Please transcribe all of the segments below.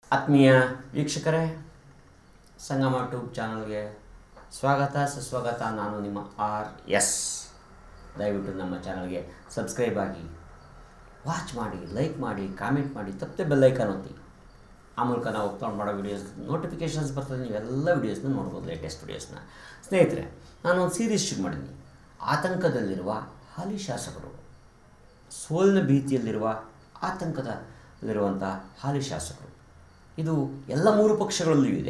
ಆತ್ಮೀಯ ವೀಕ್ಷಕರೇ ಸಂಗಮ ಟ್ಯೂಬ್ ಚಾನಲ್ಗೆ ಸ್ವಾಗತ ಸುಸ್ವಾಗತ ನಾನು ನಿಮ್ಮ ಆರ್ ಎಸ್ ದಯವಿಟ್ಟು ನಮ್ಮ ಚಾನಲ್ಗೆ ಸಬ್ಸ್ಕ್ರೈಬ್ ಆಗಿ ವಾಚ್ ಮಾಡಿ ಲೈಕ್ ಮಾಡಿ ಕಾಮೆಂಟ್ ಮಾಡಿ ತಪ್ಪದೆ ಬೆಲ್ಲೈಕನ್ ಒತ್ತಿ ಆ ಮೂಲಕ ನಾವು ಅಪ್ಲೋಡ್ ಮಾಡೋ ವೀಡಿಯೋಸ್ ನೋಟಿಫಿಕೇಷನ್ಸ್ ಬರ್ತದೆ ನೀವೆಲ್ಲ ವೀಡಿಯೋಸ್ನ ನೋಡ್ಬೋದು ಲೇಟೆಸ್ಟ್ ವೀಡಿಯೋಸ್ನ ಸ್ನೇಹಿತರೆ ನಾನು ಒಂದು ಸೀರೀಸ್ ಶುರು ಮಾಡಿದ್ದೀನಿ ಆತಂಕದಲ್ಲಿರುವ ಹಾಲಿ ಶಾಸಕರು ಸೋಲಿನ ಭೀತಿಯಲ್ಲಿರುವ ಆತಂಕದಲ್ಲಿರುವಂಥ ಹಾಲಿ ಶಾಸಕರು ಇದು ಎಲ್ಲ ಮೂರು ಪಕ್ಷಗಳಲ್ಲೂ ಇದೆ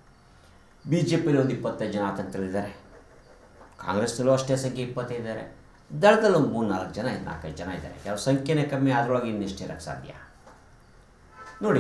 ಬಿ ಜೆ ಪಿಯಲ್ಲಿ ಒಂದು ಇಪ್ಪತ್ತೈದು ಜನ ಆತಂಕದಲ್ಲಿದ್ದಾರೆ ಕಾಂಗ್ರೆಸ್ನಲ್ಲೂ ಅಷ್ಟೇ ಸಂಖ್ಯೆ ಇಪ್ಪತ್ತೈದು ಇದ್ದಾರೆ ದಳದಲ್ಲಿ ಒಂದು ಮೂರು ನಾಲ್ಕು ಜನ ನಾಲ್ಕೈದು ಜನ ಇದ್ದಾರೆ ಕೆಲವು ಸಂಖ್ಯೆನೇ ಕಮ್ಮಿ ಅದರೊಳಗೆ ಇನ್ನೆಷ್ಟು ಇರೋಕ್ಕೆ ಸಾಧ್ಯ ನೋಡಿ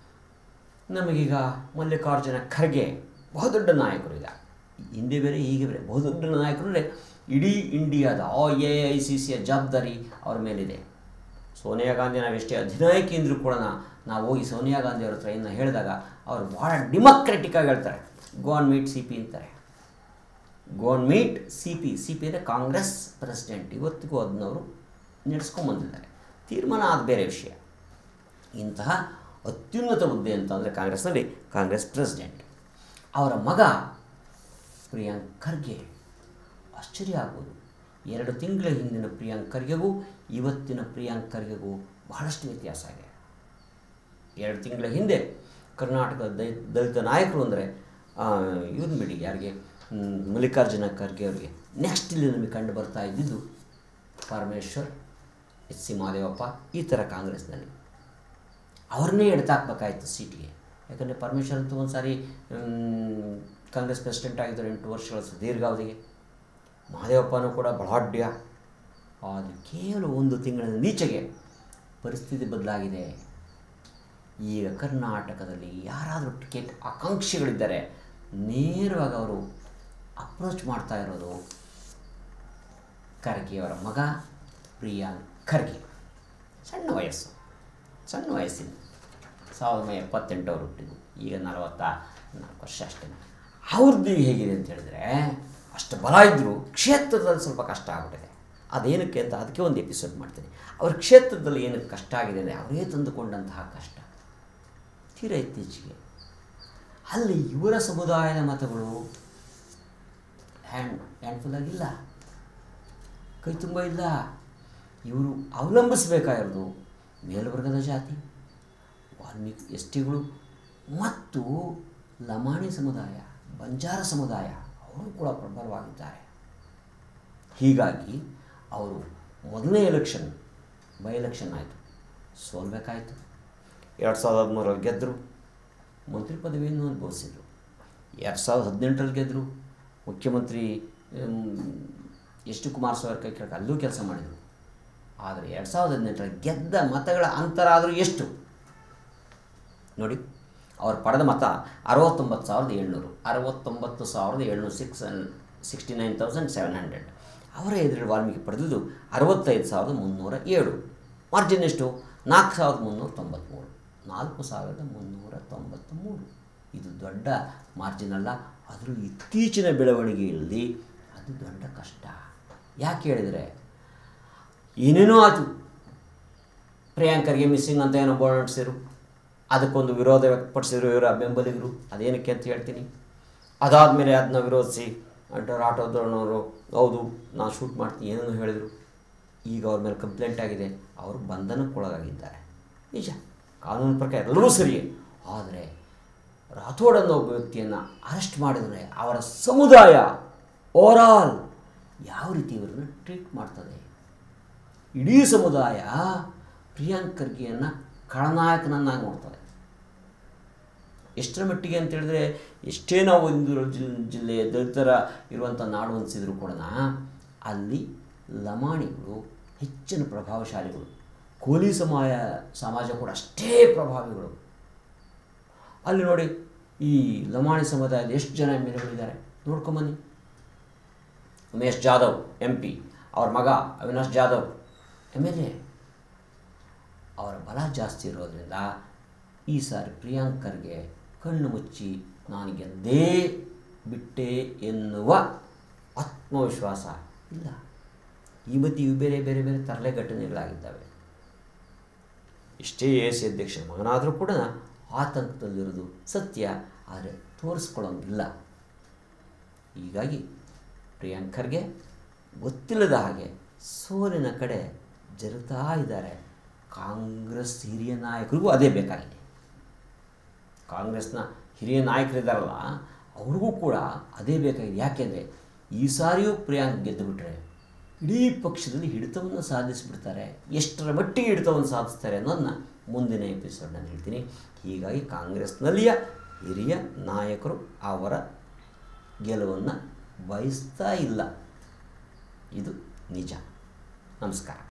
ನಮಗೀಗ ಮಲ್ಲಿಕಾರ್ಜುನ ಖರ್ಗೆ ಬಹುದೊಡ್ಡ ನಾಯಕರು ಈಗ ಹಿಂದೆ ಬೇರೆ ಹೀಗೆ ಬೇರೆ ಬಹುದೊಡ್ಡ ನಾಯಕರು ಅಂದರೆ ಇಡೀ ಇಂಡಿಯಾದ ಆ ಎ ಐ ಸಿ ಸಿಯ ಜವಾಬ್ದಾರಿ ಅವ್ರ ಮೇಲಿದೆ ಸೋನಿಯಾ ಗಾಂಧಿ ನಾವು ಎಷ್ಟೇ ಅಧಿನಾಯಕಿ ಅಂದರೂ ಕೂಡ ನಾವು ಹೋಗಿ ಸೋನಿಯಾ ಗಾಂಧಿ ಅವ್ರ ಹತ್ರ ಇನ್ನು ಹೇಳಿದಾಗ ಅವರು ಭಾಳ ಡಿಮೊಕ್ರೆಟಿಕ್ ಆಗಿ ಹೇಳ್ತಾರೆ ಗೋನ್ ಮೀಟ್ ಸಿ ಪಿ ಅಂತಾರೆ ಗೋನ್ meet C P C P ಅಂದರೆ ಕಾಂಗ್ರೆಸ್ ಪ್ರೆಸಿಡೆಂಟ್ ಇವತ್ತಿಗೂ ಅದನ್ನವರು ನಡೆಸ್ಕೊಂಬಂದಿದ್ದಾರೆ ತೀರ್ಮಾನ ಆದ ಬೇರೆ ವಿಷಯ ಇಂತಹ ಅತ್ಯುನ್ನತ ಹುದ್ದೆ ಅಂತಂದರೆ ಕಾಂಗ್ರೆಸ್ನಲ್ಲಿ ಕಾಂಗ್ರೆಸ್ ಪ್ರೆಸಿಡೆಂಟ್ ಅವರ ಮಗ ಪ್ರಿಯಾಂಕ್ ಖರ್ಗೆ ಆಶ್ಚರ್ಯ ಆಗ್ಬೋದು ಎರಡು ತಿಂಗಳ ಹಿಂದಿನ ಪ್ರಿಯಾಂಕ್ ಖರ್ಗೆಗೂ ಇವತ್ತಿನ ಪ್ರಿಯಾಂಕ್ ಖರ್ಗೆಗೂ ಬಹಳಷ್ಟು ವ್ಯತ್ಯಾಸ ಇದೆ ಎರಡು ತಿಂಗಳ ಹಿಂದೆ ಕರ್ನಾಟಕದ ದೈ ದಲಿತ ನಾಯಕರು ಅಂದರೆ ಇವ್ರನ್ನ ಬಿಡಿ ಯಾರಿಗೆ ಹ್ಮ್, ಮಲ್ಲಿಕಾರ್ಜುನ ಖರ್ಗೆ ಅವರಿಗೆ ನೆಕ್ಸ್ಟ್ ಇಲ್ಲಿ ನಮಗೆ ಕಂಡು ಬರ್ತಾ ಇದ್ದಿದ್ದು ಪರಮೇಶ್ವರ್ ಎಚ್ ಸಿ ಮಹದೇವಪ್ಪ ಈ ಥರ ಕಾಂಗ್ರೆಸ್ನಲ್ಲಿ ಅವ್ರನ್ನೇ ಎಡ್ತಾಕ್ಬೇಕಾಯ್ತು ಸೀಟಿಗೆ ಯಾಕಂದರೆ ಪರಮೇಶ್ವರ್ ಅಂತೂ ಒಂದು ಸಾರಿ ಮ್, ಕಾಂಗ್ರೆಸ್ ಪ್ರೆಸಿಡೆಂಟ್ ಆಗಿದ್ದರು ಎಂಟು ವರ್ಷಗಳ ದೀರ್ಘಾವಧಿಗೆ ಮಹದೇವಪ್ಪನೂ ಕೂಡ ಬಲಾಢ್ಯ ಅದು ಕೇವಲ ಒಂದು ತಿಂಗಳ ನೀಚೆಗೆ ಪರಿಸ್ಥಿತಿ ಬದಲಾಗಿದೆ ಈಗ ಕರ್ನಾಟಕದಲ್ಲಿ ಯಾರಾದರೂ ಟಿಕೆಟ್ ಆಕಾಂಕ್ಷಿಗಳಿದ್ದಾರೆ ನೇರವಾಗಿ ಅವರು ಅಪ್ರೋಚ್ ಮಾಡ್ತಾ ಇರೋದು ಖರ್ಗೆಯವರ ಮಗ ಪ್ರಿಯಾಂಕ್ ಖರ್ಗೆ ಸಣ್ಣ ವಯಸ್ಸು ಸಣ್ಣ ವಯಸ್ಸಿನ ಸಾವಿರದ ಒಂಬೈನೂರ ಎಪ್ಪತ್ತೆಂಟವರು ಹುಟ್ಟಿದ್ದು ಈಗ ನಲವತ್ತ ನಾಲ್ಕು ವರ್ಷ ಅಷ್ಟೇ ಅವ್ರದ್ದು ಈಗ ಹೇಗಿದೆ ಅಂತ ಹೇಳಿದ್ರೆ ಅಷ್ಟು ಬಲ ಇದ್ದರೂ ಕ್ಷೇತ್ರದಲ್ಲಿ ಸ್ವಲ್ಪ ಕಷ್ಟ ಆಗ್ಬಿಟ್ಟಿದೆ ಅದೇನಕ್ಕೆ ಅಂತ ಅದಕ್ಕೆ ಒಂದು ಎಪಿಸೋಡ್ ಮಾಡ್ತೀನಿ ಅವ್ರ ಕ್ಷೇತ್ರದಲ್ಲಿ ಏನಕ್ಕೆ ಕಷ್ಟ ಆಗಿದೆ ಅಂದರೆ ಅವರೇ ತಂದುಕೊಂಡಂತಹ ಕಷ್ಟ ತೀರಾ ಇತ್ತೀಚೆಗೆ ಅಲ್ಲಿ ಇವರ ಸಮುದಾಯದ ಮತಗಳು ಹ್ಯಾಂಡ್ ಹ್ಯಾಂಡ್ಫುಲ್ ಆಗಿಲ್ಲ ಕೈ ತುಂಬ ಇಲ್ಲ ಇವರು ಅವಲಂಬಿಸಬೇಕಾಗಿರೋದು ಮೇಲ್ವರ್ಗದ ಜಾತಿ ವಾಲ್ಮೀಕಿ ಎಸ್ ಟಿಗಳು ಮತ್ತು ಲಮಾಣಿ ಸಮುದಾಯ ಬಂಜಾರ ಸಮುದಾಯ ಅವರು ಕೂಡ ಪ್ರಬಲವಾಗಿದ್ದಾರೆ ಹೀಗಾಗಿ ಅವರು ಮೊದಲನೇ ಎಲೆಕ್ಷನ್ ಬೈ ಎಲೆಕ್ಷನ್ ಆಯಿತು ಸೋಲ್ಬೇಕಾಯಿತು ಎರಡು ಸಾವಿರದ ಹದಿಮೂರಲ್ಲಿ ಗೆದ್ದರು ಮಂತ್ರಿ ಪದವಿಯನ್ನು ಅನುಭವಿಸಿದರು ಎರಡು ಸಾವಿರದ ಹದಿನೆಂಟರಲ್ಲಿ ಗೆದ್ದರು ಮುಖ್ಯಮಂತ್ರಿ ಎಸ್ ಟಿ ಕುಮಾರಸ್ವಾಮಿ ಕೈ ಕೆಳಗೆ ಅಲ್ಲೂ ಕೆಲಸ ಮಾಡಿದರು ಆದರೆ ಎರಡು ಸಾವಿರದ ಹದಿನೆಂಟರಲ್ಲಿ ಗೆದ್ದ ಮತಗಳ ಅಂತರ ಆದರೂ ಎಷ್ಟು ನೋಡಿ ಅವ್ರು ಪಡೆದ ಮತ ಅರವತ್ತೊಂಬತ್ತು ಸಾವಿರದ ಏಳ್ನೂರು ಅರವತ್ತೊಂಬತ್ತು ಸಾವಿರದ ಏಳ್ನೂರು six sixty nine thousand seven hundred ಅವರ ಎದುರು ವಾಲ್ಮೀಕಿ ಪಡೆದಿದ್ದು ಅರವತ್ತೈದು ಸಾವಿರದ ಮುನ್ನೂರ ಏಳು ಮಾರ್ಜಿನ್ ಎಷ್ಟು ನಾಲ್ಕು ಸಾವಿರದ ಮುನ್ನೂರ ತೊಂಬತ್ತ್ಮೂರು ನಾಲ್ಕು ಸಾವಿರದ ಮುನ್ನೂರ ತೊಂಬತ್ತ್ಮೂರು ಇದು ದೊಡ್ಡ ಮಾರ್ಜಿನ್ ಅಲ್ಲ ಆದರೂ ಇತ್ತೀಚಿನ ಬೆಳವಣಿಗೆಯಲ್ಲಿ ಅದು ದೊಡ್ಡ ಕಷ್ಟ ಯಾಕೆ ಹೇಳಿದರೆ ಏನೇನೋ ಆಯಿತು ಪ್ರಿಯಾಂಕರ್ಗೆ ಮಿಸ್ಸಿಂಗ್ ಅಂತ ಏನೋ ಬೋರ್ಡ್ ಅಂಟಿಸಿದ್ರು ಅದಕ್ಕೊಂದು ವಿರೋಧ ವ್ಯಕ್ತಪಡಿಸಿದ್ರು ಇವರ ಬೆಂಬಲಿಗರು ಅದೇನಕ್ಕೆ ಅಂತ ಹೇಳ್ತೀನಿ ಅದಾದಮೇಲೆ ಅದನ್ನ ವಿರೋಧಿಸಿ ಅಂಟರ್ ಆಟೋದವ್ರನ್ನವರು ಹೌದು ನಾನು ಶೂಟ್ ಮಾಡ್ತೀನಿ ಏನೇನೋ ಹೇಳಿದರು ಈಗ ಅವ್ರ ಮೇಲೆ ಕಂಪ್ಲೇಂಟ್ ಆಗಿದೆ ಅವರು ಬಂಧನಕ್ಕೊಳಗಾಗಿದ್ದಾರೆ ನಿಜ ಕಾನೂನು ಪ್ರಕಾರ ಎಲ್ಲರೂ ಸರಿಯೇ ಆದರೆ ರಾಥೋಡ್ ಅನ್ನೋ ಒಬ್ಬ ವ್ಯಕ್ತಿಯನ್ನು ಅರೆಸ್ಟ್ ಮಾಡಿದರೆ ಅವರ ಸಮುದಾಯ ಓವರಾಲ್ ಯಾವ ರೀತಿ ಇವರನ್ನು ಟ್ರೀಟ್ ಮಾಡ್ತದೆ ಇಡೀ ಸಮುದಾಯ ಪ್ರಿಯಾಂಕ್ ಖರ್ಗೆಯನ್ನು ಖಳನಾಯಕನನ್ನಾಗಿ ನೋಡ್ತದೆ ಎಷ್ಟರ ಮಟ್ಟಿಗೆ ಅಂತ ಹೇಳಿದ್ರೆ ಎಷ್ಟೇ ನಾವು ಒಂದು ಜಿಲ್ ಜಿಲ್ಲೆ ದಲಿತರ ಇರುವಂಥ ನಾಡು ಅನಿಸಿದ್ರು ಕೂಡ ಅಲ್ಲಿ ಲಮಾಣಿಗಳು ಹೆಚ್ಚಿನ ಪ್ರಭಾವಶಾಲಿಗಳು ಕೋಲಿ ಸಮಾಯ ಸಮಾಜ ಕೂಡ ಅಷ್ಟೇ ಪ್ರಭಾವಿಗಳು ಅಲ್ಲಿ ನೋಡಿ ಈ ಲಮಾಣಿ ಸಮುದಾಯದ ಎಷ್ಟು ಜನ ಎಮ್ ಎಲ್ ಎಗಳಿದ್ದಾರೆ ನೋಡ್ಕೊಂಬನ್ನಿ ಉಮೇಶ್ ಜಾಧವ್ ಎಂ ಪಿ ಅವ್ರ ಮಗ Avinash Jadhav M L A ಅವರ ಬಲ ಜಾಸ್ತಿ ಇರೋದ್ರಿಂದ ಈ ಸಾರಿ ಪ್ರಿಯಾಂಕ್ ಖರ್ಗೆ ಕಣ್ಣು ಮುಚ್ಚಿ ನಾನು ಗೆದ್ದೇ ಬಿಟ್ಟೆ ಎನ್ನುವ ಆತ್ಮವಿಶ್ವಾಸ ಇಲ್ಲ ಈ ಮಧ್ಯೆ ಇವು ಬೇರೆ ಬೇರೆ ಬೇರೆ ತರಲೆ ಘಟನೆಗಳಾಗಿದ್ದಾವೆ ಇಷ್ಟೇ ಎ ಸಿ ಅಧ್ಯಕ್ಷರ ಮಗನಾದರೂ ಕೂಡ ಆತಂಕದಲ್ಲಿರೋದು ಸತ್ಯ ಆದರೆ ತೋರಿಸ್ಕೊಳ್ಳೋಂಗಿಲ್ಲ ಹೀಗಾಗಿ ಪ್ರಿಯಾಂಕರ್ಗೆ ಗೊತ್ತಿಲ್ಲದ ಹಾಗೆ ಸೋಲಿನ ಕಡೆ ಜರುತ್ತಾ ಇದ್ದಾರೆ ಕಾಂಗ್ರೆಸ್ ಹಿರಿಯ ನಾಯಕರಿಗೂ ಅದೇ ಬೇಕಾಗಿದೆ ಕಾಂಗ್ರೆಸ್ನ ಹಿರಿಯ ನಾಯಕರಿದ್ದಾರಲ್ಲ ಅವ್ರಿಗೂ ಕೂಡ ಅದೇ ಬೇಕಾಗಿದೆ ಯಾಕೆಂದರೆ ಈ ಸಾರಿಯೂ ಪ್ರಿಯಾಂಕ್ ಗೆದ್ದುಬಿಟ್ರೆ ಇಡೀ ಪಕ್ಷದಲ್ಲಿ ಹಿಡಿತವನ್ನು ಸಾಧಿಸಿಬಿಡ್ತಾರೆ ಎಷ್ಟರ ಮಟ್ಟಿಗೆ ಹಿಡಿತವನ್ನು ಸಾಧಿಸ್ತಾರೆ ಅನ್ನೋದನ್ನ ಮುಂದಿನ ಎಪಿಸೋಡ್ನಲ್ಲಿ ಹೇಳ್ತೀನಿ ಹೀಗಾಗಿ ಕಾಂಗ್ರೆಸ್ನಲ್ಲಿಯ ಹಿರಿಯ ನಾಯಕರು ಅವರ ಗೆಲುವನ್ನು ಬಯಸ್ತಾ ಇಲ್ಲ ಇದು ನಿಜ ನಮಸ್ಕಾರ